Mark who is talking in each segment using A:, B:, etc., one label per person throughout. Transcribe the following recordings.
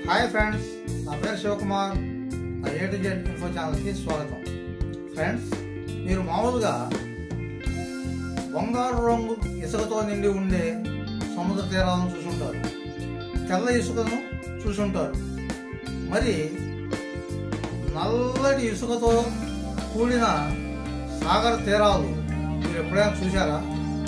A: hi friends నా పేరు శివకుమార్ నా ఏ టు జెడ్ ఇన్ఫో ఛానల్కి స్వాగతం ఫ్రెండ్స్ మీరు మామూలుగా బంగారు రంగు ఇసుకతో నిండి ఉండే సముద్ర తీరాలను చూసుంటారు తెల్ల ఇసుకను చూసుంటారు మరి నల్లటి ఇసుకతో కూడిన సాగర తీరాలు మీరు ఎప్పుడైనా చూసారా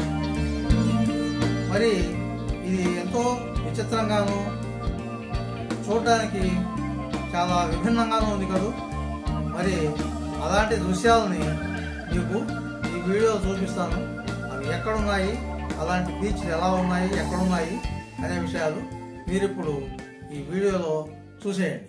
A: మరి ఇది ఎంతో విచిత్రంగాను చూడడానికి చాలా విభిన్నంగానూ ఉంది కదూ మరి అలాంటి దృశ్యాలని మీకు ఈ వీడియో చూపిస్తాను అవి ఎక్కడున్నాయి అలాంటి బీచ్లు ఎలా ఉన్నాయి ఎక్కడున్నాయి అనే విషయాలు మీరు ఇప్పుడు ఈ వీడియోలో చూసేయండి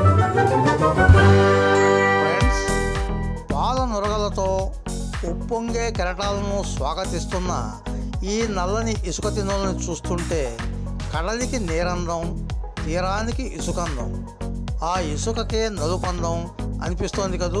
A: ఫ్రెండ్స్ పాల నురగలతో ఉప్పొంగే కెరటాలను స్వాగతిస్తున్న ఈ నల్లని ఇసుక తిన్నులను చూస్తుంటే కడలికి నీరందం తీరానికి ఇసుకందం ఆ ఇసుకకే నలుపందం అనిపిస్తోంది కదూ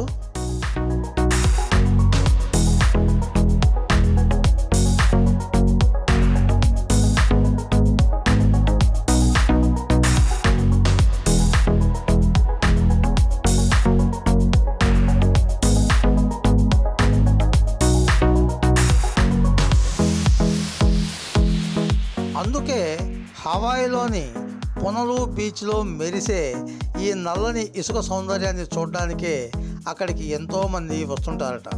A: అందుకే హవాయిలోని పునలు బీచ్లో మెరిసే ఈ నల్లని ఇసుక సౌందర్యాన్ని చూడడానికే అక్కడికి ఎంతో మంది వస్తుంటారట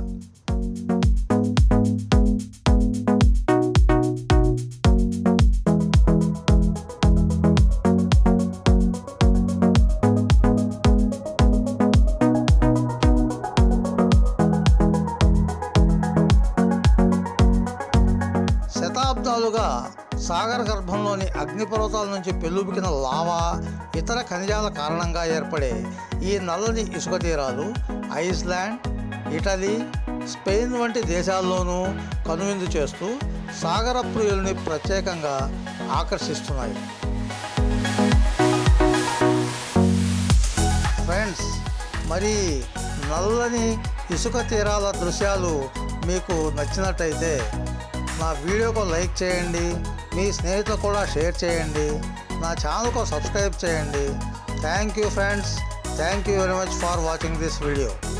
A: శతాబ్దాలుగా సాగర గర్భంలోని అగ్నిపర్వతాల నుంచి పెళ్ళుబికిన లావా ఇతర ఖనిజాల కారణంగా ఏర్పడే ఈ నల్లని ఇసుక తీరాలు ఐస్లాండ్ ఇటలీ స్పెయిన్ వంటి దేశాల్లోనూ కనువిందు చేస్తూ సాగర ప్రియుల్ని ప్రత్యేకంగా ఆకర్షిస్తున్నాయి ఫ్రెండ్స్ మరి నల్లని ఇసుక తీరాల దృశ్యాలు మీకు నచ్చినట్టయితే నా వీడియోకు లైక్ చేయండి మీ స్నేహితులకు కూడా షేర్ చేయండి నా ఛానల్కు సబ్స్క్రైబ్ చేయండి thank you friends thank you very much for watching this video